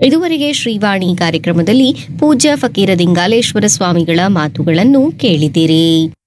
ಇದುವರೆಗೆ ಶ್ರೀವಾಣಿ ಕಾರ್ಯಕ್ರಮದಲ್ಲಿ ಪೂಜ್ಯ ಫಕೀರ ದಿಂಗಾಲೇಶ್ವರ ಸ್ವಾಮಿಗಳ ಮಾತುಗಳನ್ನು ಕೇಳಿದಿರಿ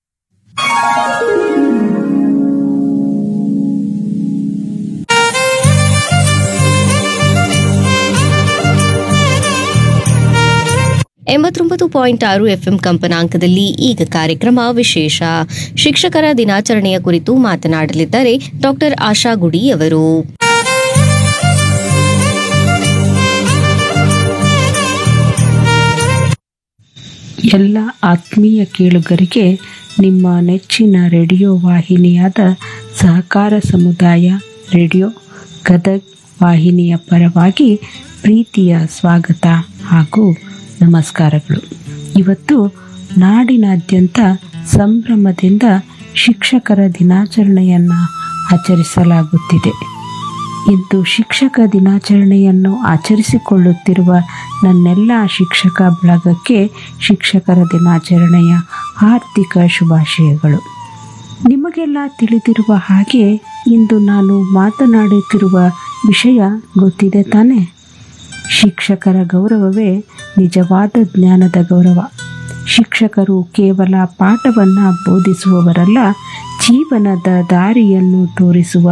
ಎಂಬತ್ತೊಂಬತ್ತು ಪಾಯಿಂಟ್ ಆರು ಎಫ್ಎಂ ಕಂಪನಾಂಕದಲ್ಲಿ ಈಗ ಕಾರ್ಯಕ್ರಮ ವಿಶೇಷ ಶಿಕ್ಷಕರ ದಿನಾಚರಣೆಯ ಕುರಿತು ಮಾತನಾಡಲಿದ್ದಾರೆ ಡಾಕ್ಟರ್ ಆಶಾ ಗುಡಿ ಅವರು ಎಲ್ಲ ಆತ್ಮೀಯ ಕೇಳುಗರಿಗೆ ನಿಮ್ಮ ನೆಚ್ಚಿನ ರೇಡಿಯೋ ವಾಹಿನಿಯಾದ ಸಹಕಾರ ಸಮುದಾಯ ರೇಡಿಯೋ ಗದಗ್ ವಾಹಿನಿಯ ಪರವಾಗಿ ಪ್ರೀತಿಯ ಸ್ವಾಗತ ಹಾಗೂ ನಮಸ್ಕಾರಗಳು ಇವತ್ತು ನಾಡಿನಾದ್ಯಂತ ಸಂಭ್ರಮದಿಂದ ಶಿಕ್ಷಕರ ದಿನಾಚರಣೆಯನ್ನು ಆಚರಿಸಲಾಗುತ್ತಿದೆ ಇಂದು ಶಿಕ್ಷಕ ದಿನಾಚರಣೆಯನ್ನು ಆಚರಿಸಿಕೊಳ್ಳುತ್ತಿರುವ ನನ್ನೆಲ್ಲ ಶಿಕ್ಷಕ ಬಳಗಕ್ಕೆ ಶಿಕ್ಷಕರ ದಿನಾಚರಣೆಯ ಹಾರ್ದಿಕ ಶುಭಾಶಯಗಳು ನಿಮಗೆಲ್ಲ ತಿಳಿದಿರುವ ಹಾಗೆ ಇಂದು ನಾನು ಮಾತನಾಡುತ್ತಿರುವ ವಿಷಯ ಗೊತ್ತಿದೆ ತಾನೇ ಶಿಕ್ಷಕರ ಗೌರವವೇ ನಿಜವಾದ ಜ್ಞಾನದ ಗೌರವ ಶಿಕ್ಷಕರು ಕೇವಲ ಪಾಠವನ್ನು ಬೋಧಿಸುವವರಲ್ಲ ಜೀವನದ ದಾರಿಯನ್ನು ತೋರಿಸುವ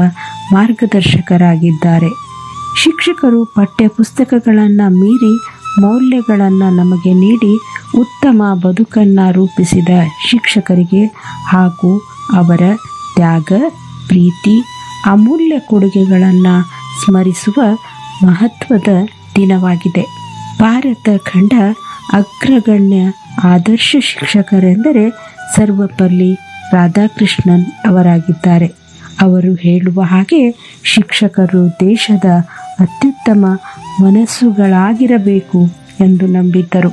ಮಾರ್ಗದರ್ಶಕರಾಗಿದ್ದಾರೆ ಶಿಕ್ಷಕರು ಪಠ್ಯ ಪುಸ್ತಕಗಳನ್ನು ಮೀರಿ ಮೌಲ್ಯಗಳನ್ನು ನಮಗೆ ನೀಡಿ ಉತ್ತಮ ಬದುಕನ್ನು ರೂಪಿಸಿದ ಶಿಕ್ಷಕರಿಗೆ ಹಾಗೂ ಅವರ ತ್ಯಾಗ ಪ್ರೀತಿ ಅಮೂಲ್ಯ ಕೊಡುಗೆಗಳನ್ನು ಸ್ಮರಿಸುವ ಮಹತ್ವದ ದಿನವಾಗಿದೆ ಭಾರತ ಖಂಡ ಅಗ್ರಗಣ್ಯ ಆದರ್ಶ ಶಿಕ್ಷಕರೆಂದರೆ ಸರ್ವಪಲ್ಲಿ ರಾಧಾಕೃಷ್ಣನ್ ಅವರಾಗಿದ್ದಾರೆ ಅವರು ಹೇಳುವ ಹಾಗೆ ಶಿಕ್ಷಕರು ದೇಶದ ಅತ್ಯುತ್ತಮ ಮನಸ್ಸುಗಳಾಗಿರಬೇಕು ಎಂದು ನಂಬಿದ್ದರು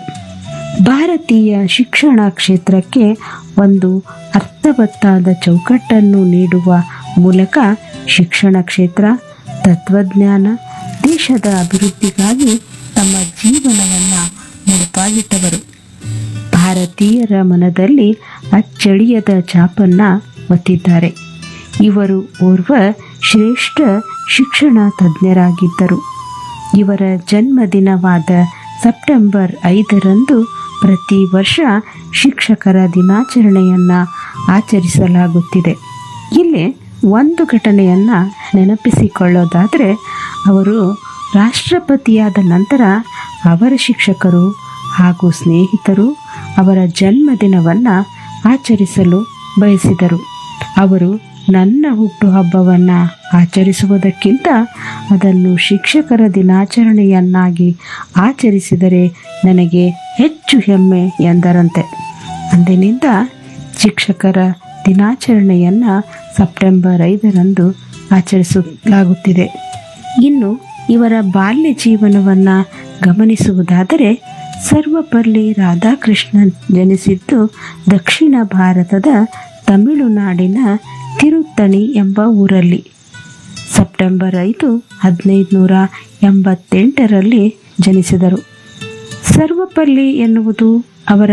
ಭಾರತೀಯ ಶಿಕ್ಷಣ ಕ್ಷೇತ್ರಕ್ಕೆ ಒಂದು ಅರ್ಥವತ್ತಾದ ಚೌಕಟ್ಟನ್ನು ನೀಡುವ ಮೂಲಕ ಶಿಕ್ಷಣ ಕ್ಷೇತ್ರ ತತ್ವಜ್ಞಾನ ದೇಶದ ಅಭಿವೃದ್ಧಿಗಾಗಿ ತಮ್ಮ ಜೀವನವನ್ನು ಮುಡುಪಾಗಿಟ್ಟವರು ಭಾರತೀಯರ ಮನದಲ್ಲಿ ಅಚ್ಚಳಿಯದ ಛಾಪನ್ನ ಒತ್ತಿದ್ದಾರೆ ಇವರು ಓರ್ವ ಶ್ರೇಷ್ಠ ಶಿಕ್ಷಣ ತಜ್ಞರಾಗಿದ್ದರು ಇವರ ಜನ್ಮದಿನವಾದ ಸೆಪ್ಟೆಂಬರ್ ಐದರಂದು ಪ್ರತಿ ವರ್ಷ ಶಿಕ್ಷಕರ ದಿನಾಚರಣೆಯನ್ನು ಆಚರಿಸಲಾಗುತ್ತಿದೆ ಇಲ್ಲಿ ಒಂದು ಘಟನೆಯನ್ನು ನೆನಪಿಸಿಕೊಳ್ಳೋದಾದರೆ ಅವರು ರಾಷ್ಟ್ರಪತಿಯಾದ ನಂತರ ಅವರ ಶಿಕ್ಷಕರು ಹಾಗೂ ಸ್ನೇಹಿತರು ಅವರ ಜನ್ಮದಿನವನ್ನು ಆಚರಿಸಲು ಬಯಸಿದರು ಅವರು ನನ್ನ ಹುಟ್ಟುಹಬ್ಬವನ್ನು ಆಚರಿಸುವುದಕ್ಕಿಂತ ಅದನ್ನು ಶಿಕ್ಷಕರ ದಿನಾಚರಣೆಯನ್ನಾಗಿ ಆಚರಿಸಿದರೆ ನನಗೆ ಹೆಚ್ಚು ಹೆಮ್ಮೆ ಎಂದರಂತೆ ಅಂದಿನಿಂದ ಶಿಕ್ಷಕರ ದಿನಾಚರಣೆಯನ್ನು ಸೆಪ್ಟೆಂಬರ್ ಐದರಂದು ಆಚರಿಸಲಾಗುತ್ತಿದೆ ಇನ್ನು ಇವರ ಬಾಲ್ಯ ಜೀವನವನ್ನು ಗಮನಿಸುವುದಾದರೆ ಸರ್ವಪಲ್ಲಿ ರಾಧಾಕೃಷ್ಣನ್ ಜನಿಸಿದ್ದು ದಕ್ಷಿಣ ಭಾರತದ ತಮಿಳುನಾಡಿನ ತಿರುತ್ತಣಿ ಎಂಬ ಊರಲ್ಲಿ ಸೆಪ್ಟೆಂಬರ್ ಐದು ಹದಿನೈದುನೂರ ಎಂಬತ್ತೆಂಟರಲ್ಲಿ ಜನಿಸಿದರು ಸರ್ವಪಲ್ಲಿ ಎನ್ನುವುದು ಅವರ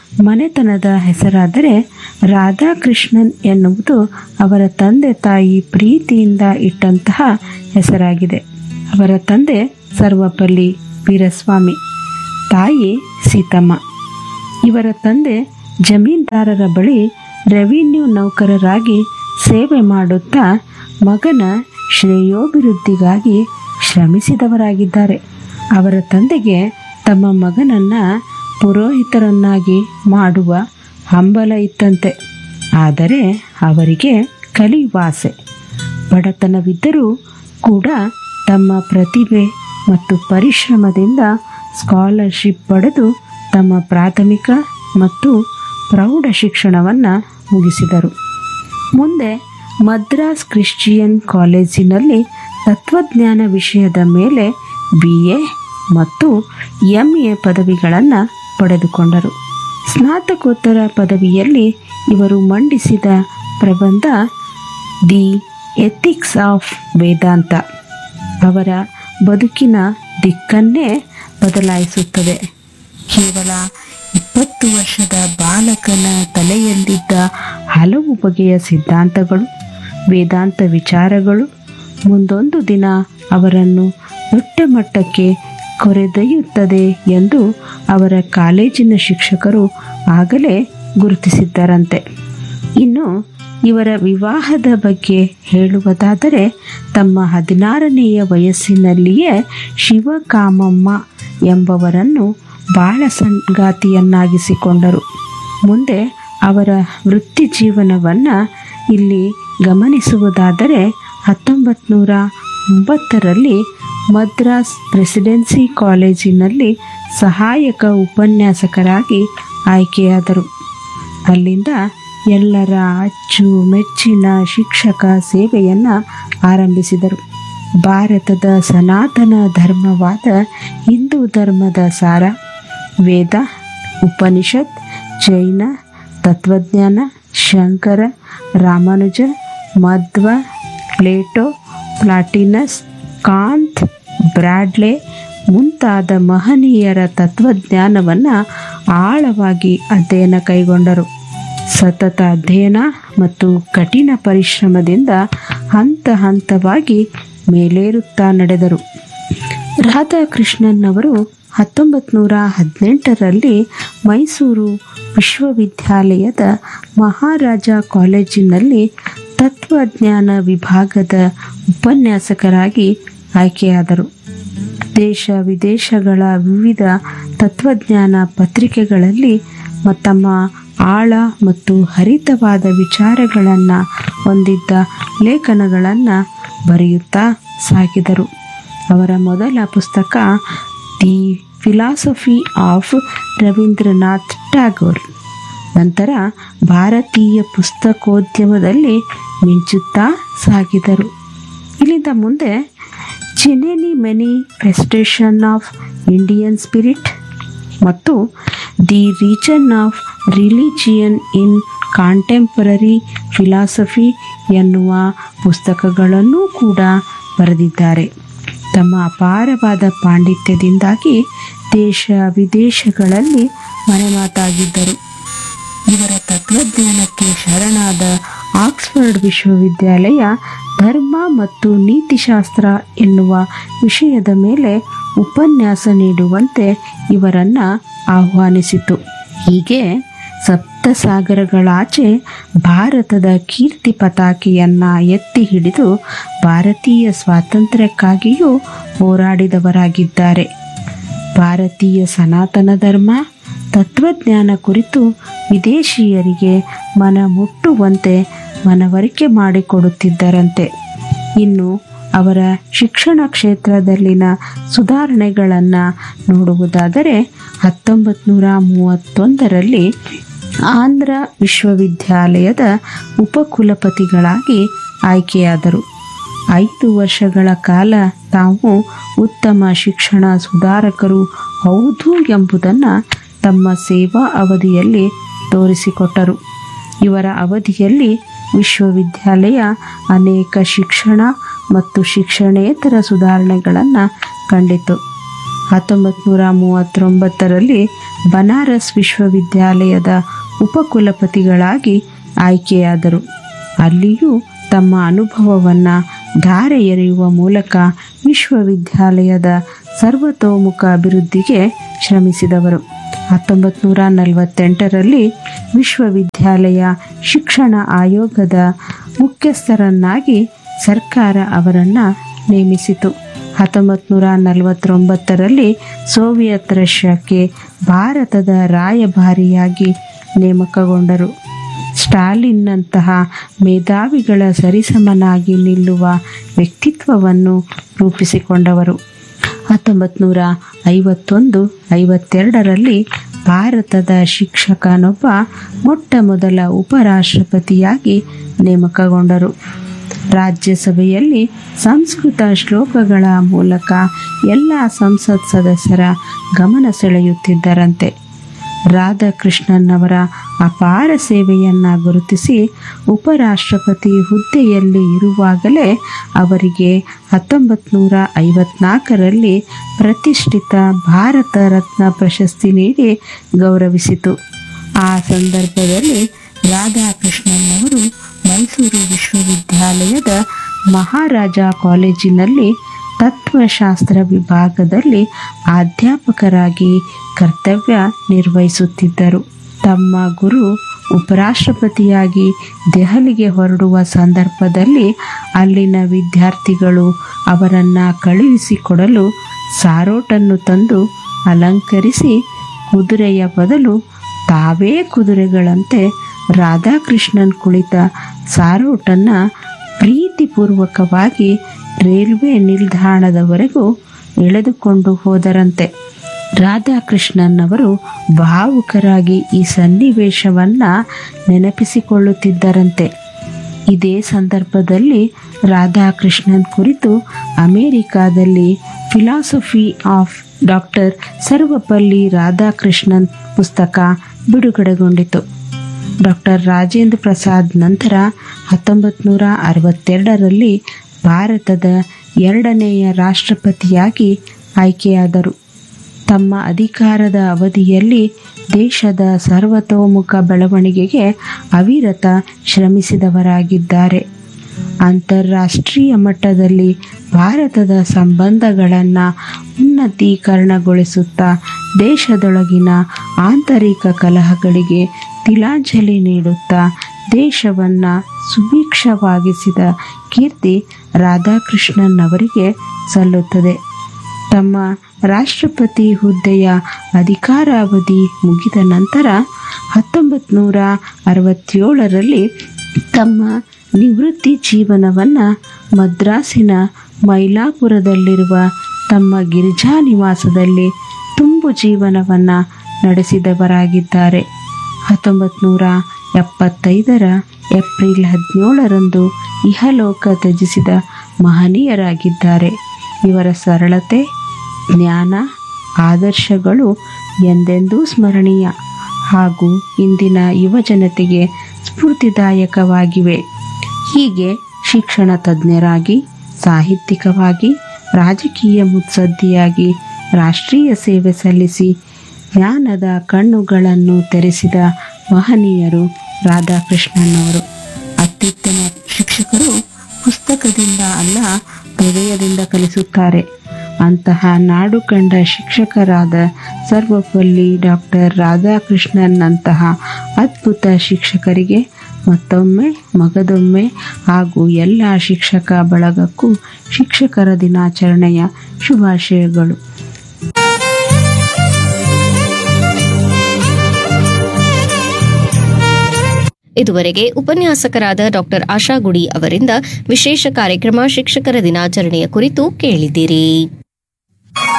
ಮನೆತನದ ಹೆಸರಾದರೆ ರಾಧಾಕೃಷ್ಣನ್ ಎನ್ನುವುದು ಅವರ ತಂದೆ ತಾಯಿ ಪ್ರೀತಿಯಿಂದ ಇಟ್ಟಂತಹ ಹೆಸರಾಗಿದೆ ಅವರ ತಂದೆ ಸರ್ವಪಲ್ಲಿ ವೀರಸ್ವಾಮಿ ತಾಯಿ ಸೀತಮ್ಮ ಇವರ ತಂದೆ ಜಮೀನ್ದಾರರ ಬಳಿ ರೆವಿನ್ಯೂ ನೌಕರರಾಗಿ ಸೇವೆ ಮಾಡುತ್ತಾ ಮಗನ ಶ್ರೇಯೋಭಿವೃದ್ಧಿಗಾಗಿ ಶ್ರಮಿಸಿದವರಾಗಿದ್ದಾರೆ ಅವರ ತಂದೆಗೆ ತಮ್ಮ ಮಗನನ್ನು ಪುರೋಹಿತರನ್ನಾಗಿ ಮಾಡುವ ಹಂಬಲ ಇತ್ತಂತೆ ಆದರೆ ಅವರಿಗೆ ಕಲಿಯುವ ಆಸೆ ಬಡತನವಿದ್ದರೂ ಕೂಡ ತಮ್ಮ ಪ್ರತಿಭೆ ಮತ್ತು ಪರಿಶ್ರಮದಿಂದ ಸ್ಕಾಲರ್ಶಿಪ್ ಪಡೆದು ತಮ್ಮ ಪ್ರಾಥಮಿಕ ಮತ್ತು ಪ್ರೌಢ ಶಿಕ್ಷಣವನ್ನು ಮುಗಿಸಿದರು ಮುಂದೆ ಮದ್ರಾಸ್ ಕ್ರಿಶ್ಚಿಯನ್ ಕಾಲೇಜಿನಲ್ಲಿ ತತ್ವಜ್ಞಾನ ವಿಷಯದ ಮೇಲೆ ಬಿ ಎ ಮತ್ತು ಎಂ ಎ ಪದವಿಗಳನ್ನು ಪಡೆದುಕೊಂಡರು ಸ್ನಾತಕೋತ್ತರ ಪದವಿಯಲ್ಲಿ ಇವರು ಮಂಡಿಸಿದ ಪ್ರಬಂಧ ದಿ ಎಥಿಕ್ಸ್ ಆಫ್ ವೇದಾಂತ ಅವರ ಬದುಕಿನ ದಿಕ್ಕನ್ನೇ ಬದಲಾಯಿಸುತ್ತದೆ ಕೇವಲ ಇಪ್ಪತ್ತು ವರ್ಷದ ಬಾಲಕನ ತಲೆಯಲ್ಲಿದ್ದ ಹಲವು ಬಗೆಯ ಸಿದ್ಧಾಂತಗಳು ವೇದಾಂತ ವಿಚಾರಗಳು ಮುಂದೊಂದು ದಿನ ಅವರನ್ನು ದೊಡ್ಡ ಮಟ್ಟಕ್ಕೆ ಕೊರೆದೊಯ್ಯುತ್ತದೆ ಎಂದು ಅವರ ಕಾಲೇಜಿನ ಶಿಕ್ಷಕರು ಆಗಲೇ ಗುರುತಿಸಿದ್ದರಂತೆ ಇನ್ನು ಇವರ ವಿವಾಹದ ಬಗ್ಗೆ ಹೇಳುವುದಾದರೆ ತಮ್ಮ ಹದಿನಾರನೆಯ ವಯಸ್ಸಿನಲ್ಲಿಯೇ ಶಿವಕಾಮಮ್ಮ ಎಂಬವರನ್ನು ಬಾಳ ಸಂಗಾತಿಯನ್ನಾಗಿಸಿಕೊಂಡರು ಮುಂದೆ ಅವರ ವೃತ್ತಿ ಜೀವನವನ್ನು ಇಲ್ಲಿ ಗಮನಿಸುವುದಾದರೆ ಹತ್ತೊಂಬತ್ತು ನೂರ ಒಂಬತ್ತರಲ್ಲಿ ಮದ್ರಾಸ್ ಪ್ರೆಸಿಡೆನ್ಸಿ ಕಾಲೇಜಿನಲ್ಲಿ ಸಹಾಯಕ ಉಪನ್ಯಾಸಕರಾಗಿ ಆಯ್ಕೆಯಾದರು ಅಲ್ಲಿಂದ ಎಲ್ಲರ ಅಚ್ಚು ಮೆಚ್ಚಿನ ಶಿಕ್ಷಕ ಸೇವೆಯನ್ನು ಆರಂಭಿಸಿದರು ಭಾರತದ ಸನಾತನ ಧರ್ಮವಾದ ಹಿಂದೂ ಧರ್ಮದ ಸಾರ ವೇದ ಉಪನಿಷತ್ ಜೈನ ತತ್ವಜ್ಞಾನ Shankara Ramanuja Madhva Plato Plotinus Kant Bradley ಮುಂತಾದ ಮಹನೀಯರ ತತ್ವಜ್ಞಾನವನ್ನು ಆಳವಾಗಿ ಅಧ್ಯಯನ ಕೈಗೊಂಡರು ಸತತ ಅಧ್ಯಯನ ಮತ್ತು ಕಠಿಣ ಪರಿಶ್ರಮದಿಂದ ಹಂತ ಹಂತವಾಗಿ ಮೇಲೇರುತ್ತಾ ನಡೆದರು ರಾಧಾಕೃಷ್ಣನ್ ಅವರು ಹತ್ತೊಂಬತ್ತು ನೂರ ಹದಿನೆಂಟರಲ್ಲಿ ಮೈಸೂರು ವಿಶ್ವವಿದ್ಯಾಲಯದ ಮಹಾರಾಜ ಕಾಲೇಜಿನಲ್ಲಿ ತತ್ವಜ್ಞಾನ ವಿಭಾಗದ ಉಪನ್ಯಾಸಕರಾಗಿ ಆಯ್ಕೆಯಾದರು ದೇಶ ವಿದೇಶಗಳ ವಿವಿಧ ತತ್ವಜ್ಞಾನ ಪತ್ರಿಕೆಗಳಲ್ಲಿ ಮ- ತಮ್ಮ ಆಳ ಮತ್ತು ಹರಿತವಾದ ವಿಚಾರಗಳನ್ನು ಹೊಂದಿದ್ದ ಲೇಖನಗಳನ್ನು ಬರೆಯುತ್ತಾ ಸಾಗಿದರು ಅವರ ಮೊದಲ ಪುಸ್ತಕ the philosophy of Rabindranath Tagore ನಂತರ ಭಾರತೀಯ ಪುಸ್ತಕೋದ್ಯಮದಲ್ಲಿ ಮಿಂಚುತ್ತಾ ಸಾಗಿದರು ಇಲ್ಲಿಂದ ಮುಂದೆ ಚಿನೆನಿ manifestation of Indian spirit ಮತ್ತು the region of religion in contemporary philosophy ಎನ್ನುವ ಪುಸ್ತಕಗಳನ್ನೂ ಕೂಡ ಬರೆದಿದ್ದಾರೆ ತಮ್ಮ ಅಪಾರವಾದ ಪಾಂಡಿತ್ಯದಿಂದಾಗಿ ದೇಶ ವಿದೇಶಗಳಲ್ಲಿ ಮನೆಮಾತಾಗಿದ್ದರು ಇವರ ತತ್ವಜ್ಞಾನಕ್ಕೆ ಶರಣಾದ ಆಕ್ಸ್ಫರ್ಡ್ ವಿಶ್ವವಿದ್ಯಾಲಯ ಧರ್ಮ ಮತ್ತು ನೀತಿಶಾಸ್ತ್ರ ಎನ್ನುವ ವಿಷಯದ ಮೇಲೆ ಉಪನ್ಯಾಸ ನೀಡುವಂತೆ ಇವರನ್ನು ಆಹ್ವಾನಿಸಿತು ಹೀಗೆ ಸಪ್ತಸಾಗರಗಳಾಚೆ ಭಾರತದ ಕೀರ್ತಿ ಪತಾಕೆಯನ್ನು ಎತ್ತಿ ಹಿಡಿದು ಭಾರತೀಯ ಸ್ವಾತಂತ್ರ್ಯಕ್ಕಾಗಿಯೂ ಹೋರಾಡಿದವರಾಗಿದ್ದಾರೆ ಭಾರತೀಯ ಸನಾತನ ಧರ್ಮ ತತ್ವಜ್ಞಾನ ಕುರಿತು ವಿದೇಶಿಯರಿಗೆ ಮನ ಮುಟ್ಟುವಂತೆ ಮನವರಿಕೆ ಮಾಡಿಕೊಡುತ್ತಿದ್ದರಂತೆ ಇನ್ನು ಅವರ ಶಿಕ್ಷಣ ಕ್ಷೇತ್ರದಲ್ಲಿನ ಸುಧಾರಣೆಗಳನ್ನು ನೋಡುವುದಾದರೆ ಹತ್ತೊಂಬತ್ತು ನೂರ ಮೂವತ್ತೊಂದರಲ್ಲಿ ಆಂಧ್ರ ವಿಶ್ವವಿದ್ಯಾಲಯದ ಉಪಕುಲಪತಿಗಳಾಗಿ ಆಯ್ಕೆಯಾದರು ಐದು ವರ್ಷಗಳ ಕಾಲ ತಾವು ಉತ್ತಮ ಶಿಕ್ಷಣ ಸುಧಾರಕರು ಹೌದು ಎಂಬುದನ್ನು ತಮ್ಮ ಸೇವಾ ಅವಧಿಯಲ್ಲಿ ತೋರಿಸಿಕೊಟ್ಟರು ಇವರ ಅವಧಿಯಲ್ಲಿ ವಿಶ್ವವಿದ್ಯಾಲಯ ಅನೇಕ ಶಿಕ್ಷಣ ಮತ್ತು ಶಿಕ್ಷಣೇತರ ಸುಧಾರಣೆಗಳನ್ನು ಕಂಡಿತು ಹತ್ತೊಂಬತ್ತು ನೂರ ಮೂವತ್ತೊಂಬತ್ತರಲ್ಲಿ ಬನಾರಸ್ ವಿಶ್ವವಿದ್ಯಾಲಯದ ಉಪಕುಲಪತಿಗಳಾಗಿ ಆಯ್ಕೆಯಾದರು ಅಲ್ಲಿಯೂ ತಮ್ಮ ಅನುಭವವನ್ನು ಧಾರೆ ಎರೆಯುವ ಮೂಲಕ ವಿಶ್ವವಿದ್ಯಾಲಯದ ಸರ್ವತೋಮುಖ ಅಭಿವೃದ್ಧಿಗೆ ಶ್ರಮಿಸಿದವರು ಹತ್ತೊಂಬತ್ತು ನೂರ ನಲವತ್ತೆಂಟರಲ್ಲಿ ವಿಶ್ವವಿದ್ಯಾಲಯ ಶಿಕ್ಷಣ ಆಯೋಗದ ಮುಖ್ಯಸ್ಥರನ್ನಾಗಿ ಸರ್ಕಾರ ಅವರನ್ನು ನೇಮಿಸಿತು ಹತ್ತೊಂಬತ್ತು ನೂರ ನಲವತ್ತೊಂಬತ್ತರಲ್ಲಿ ಸೋವಿಯತ್ ರಷ್ಯಾಕ್ಕೆ ಭಾರತದ ರಾಯಭಾರಿಯಾಗಿ ನೇಮಕಗೊಂಡರು ಸ್ಟಾಲಿನ್ನಂತಹ ಮೇಧಾವಿಗಳ ಸರಿಸಮನಾಗಿ ನಿಲ್ಲುವ ವ್ಯಕ್ತಿತ್ವವನ್ನು ರೂಪಿಸಿಕೊಂಡವರು ಹತ್ತೊಂಬತ್ತು ನೂರ ಐವತ್ತೊಂದು ಐವತ್ತೆರಡರಲ್ಲಿ ಭಾರತದ ಶಿಕ್ಷಕನೊಬ್ಬ ಮೊಟ್ಟ ಮೊದಲ ಉಪರಾಷ್ಟ್ರಪತಿಯಾಗಿ ನೇಮಕಗೊಂಡರು ರಾಜ್ಯಸಭೆಯಲ್ಲಿ ಸಂಸ್ಕೃತ ಶ್ಲೋಕಗಳ ಮೂಲಕ ಎಲ್ಲ ಸಂಸತ್ ಸದಸ್ಯರ ಗಮನ ಸೆಳೆಯುತ್ತಿದ್ದರಂತೆ ರಾಧಾಕೃಷ್ಣನ್ ಅವರ ಅಪಾರ ಸೇವೆಯನ್ನು ಗುರುತಿಸಿ ಉಪರಾಷ್ಟ್ರಪತಿ ಹುದ್ದೆಯಲ್ಲಿ ಇರುವಾಗಲೇ ಅವರಿಗೆ ಹತ್ತೊಂಬತ್ತು ನೂರ ಐವತ್ನಾಲ್ಕರಲ್ಲಿ ಪ್ರತಿಷ್ಠಿತ ಭಾರತ ರತ್ನ ಪ್ರಶಸ್ತಿ ನೀಡಿ ಗೌರವಿಸಿತು ಆ ಸಂದರ್ಭದಲ್ಲಿ ರಾಧಾಕೃಷ್ಣನ್ ಅವರು ಮೈಸೂರು ವಿಶ್ವವಿದ್ಯಾಲಯದ ಮಹಾರಾಜ ಕಾಲೇಜಿನಲ್ಲಿ ತತ್ವಶಾಸ್ತ್ರ ವಿಭಾಗದಲ್ಲಿ ಅಧ್ಯಾಪಕರಾಗಿ ಕರ್ತವ್ಯ ನಿರ್ವಹಿಸುತ್ತಿದ್ದರು ತಮ್ಮ ಗುರು ಉಪರಾಷ್ಟ್ರಪತಿಯಾಗಿ ದೆಹಲಿಗೆ ಹೊರಡುವ ಸಂದರ್ಭದಲ್ಲಿ ಅಲ್ಲಿನ ವಿದ್ಯಾರ್ಥಿಗಳು ಅವರನ್ನು ಕಳುಹಿಸಿಕೊಡಲು ಸಾರೋಟನ್ನು ತಂದು ಅಲಂಕರಿಸಿ ಕುದುರೆಯ ಬದಲು ತಾವೇ ಕುದುರೆಗಳಂತೆ ರಾಧಾಕೃಷ್ಣನ್ ಕುಳಿತ ಸಾರೋಟನ್ನು ಪ್ರೀತಿಪೂರ್ವಕವಾಗಿ ರೈಲ್ವೆ ನಿಲ್ದಾಣದವರೆಗೂ ಎಳೆದುಕೊಂಡು ಹೋದರಂತೆ ರಾಧಾಕೃಷ್ಣನ್ ಅವರು ಭಾವುಕರಾಗಿ ಈ ಸನ್ನಿವೇಶವನ್ನು ನೆನಪಿಸಿಕೊಳ್ಳುತ್ತಿದ್ದರಂತೆ ಇದೇ ಸಂದರ್ಭದಲ್ಲಿ ರಾಧಾಕೃಷ್ಣನ್ ಕುರಿತು ಅಮೆರಿಕಾದಲ್ಲಿ philosophy of doctor Sarvepalli Radhakrishnan ಪುಸ್ತಕ ಬಿಡುಗಡೆಗೊಂಡಿತು ಡಾಕ್ಟರ್ ರಾಜೇಂದ್ರ ಪ್ರಸಾದ್ ನಂತರ ಹತ್ತೊಂಬತ್ತು ನೂರ ಅರವತ್ತೆರಡರಲ್ಲಿ ಭಾರತದ ಎರಡನೆಯ ರಾಷ್ಟ್ರಪತಿಯಾಗಿ ಆಯ್ಕೆಯಾದರು ತಮ್ಮ ಅಧಿಕಾರದ ಅವಧಿಯಲ್ಲಿ ದೇಶದ ಸರ್ವತೋಮುಖ ಬೆಳವಣಿಗೆಗೆ ಅವಿರತ ಶ್ರಮಿಸಿದವರಾಗಿದ್ದಾರೆ ಅಂತಾರಾಷ್ಟ್ರೀಯ ಮಟ್ಟದಲ್ಲಿ ಭಾರತದ ಸಂಬಂಧಗಳನ್ನು ಉನ್ನತೀಕರಣಗೊಳಿಸುತ್ತಾ ದೇಶದೊಳಗಿನ ಆಂತರಿಕ ಕಲಹಗಳಿಗೆ ತಿಲಾಂಜಲಿ ನೀಡುತ್ತಾ ದೇಶವನ್ನು ಸುಭಿಕ್ಷವಾಗಿಸಿದ ಕೀರ್ತಿ ರಾಧಾಕೃಷ್ಣನ್ ಅವರಿಗೆ ಸಲ್ಲುತ್ತದೆ ತಮ್ಮ ರಾಷ್ಟ್ರಪತಿ ಹುದ್ದೆಯ ಅಧಿಕಾರಾವಧಿ ಮುಗಿದ ನಂತರ ಹತ್ತೊಂಬತ್ತು ನೂರ ಅರವತ್ತೇಳರಲ್ಲಿ ತಮ್ಮ ನಿವೃತ್ತಿ ಜೀವನವನ್ನು ಮದ್ರಾಸಿನ ಮೈಲಾಪುರದಲ್ಲಿರುವ ತಮ್ಮ ಗಿರಿಜಾ ನಿವಾಸದಲ್ಲಿ ತುಂಬು ಜೀವನವನ್ನು ನಡೆಸಿದವರಾಗಿದ್ದಾರೆ ಹತ್ತೊಂಬತ್ತು ನೂರ ಎಪ್ಪತ್ತೈದರ ಏಪ್ರಿಲ್ ಹದಿನೇಳರಂದು ಇಹಲೋಕ ತ್ಯಜಿಸಿದ ಮಹನೀಯರಾಗಿದ್ದಾರೆ ಇವರ ಸರಳತೆ ಜ್ಞಾನ ಆದರ್ಶಗಳು ಎಂದೆಂದೂ ಸ್ಮರಣೀಯ ಹಾಗೂ ಇಂದಿನ ಯುವಜನತೆಗೆ ಸ್ಫೂರ್ತಿದಾಯಕವಾಗಿವೆ ಹೀಗೆ ಶಿಕ್ಷಣ ತಜ್ಞರಾಗಿ ಸಾಹಿತ್ಯಿಕವಾಗಿ ರಾಜಕೀಯ ಮುತ್ಸದ್ದಿಯಾಗಿ ರಾಷ್ಟ್ರೀಯ ಸೇವೆ ಸಲ್ಲಿಸಿ ಜ್ಞಾನದ ಕಣ್ಣುಗಳನ್ನು ತೆರೆಸಿದ ಮಹನೀಯರು ರಾಧಾಕೃಷ್ಣನ್ ಅತ್ಯುತ್ತಮ ಶಿಕ್ಷಕರು ಪುಸ್ತಕದಿಂದ ಅಲ್ಲ ಹೃದಯದಿಂದ ಕಲಿಸುತ್ತಾರೆ ಅಂತಹ ನಾಡು ಕಂಡ ಶಿಕ್ಷಕರಾದ ಸರ್ವಪಲ್ಲಿ ಡಾಕ್ಟರ್ ರಾಧಾಕೃಷ್ಣನ್ನಂತಹ ಅದ್ಭುತ ಶಿಕ್ಷಕರಿಗೆ ಮತ್ತೊಮ್ಮೆ ಮಗದೊಮ್ಮೆ ಹಾಗೂ ಎಲ್ಲ ಶಿಕ್ಷಕ ಬಳಗಕ್ಕೂ ಶಿಕ್ಷಕರ ದಿನಾಚರಣೆಯ ಶುಭಾಶಯಗಳು ಇದುವರೆಗೆ ಉಪನ್ಯಾಸಕರಾದ ಡಾಕ್ಟರ್ ಆಶಾ ಗುಡಿ ಅವರಿಂದ ವಿಶೇಷ ಕಾರ್ಯಕ್ರಮ ಶಿಕ್ಷಕರ ದಿನಾಚರಣೆಯ ಕುರಿತು ಕೇಳಿದಿರಿ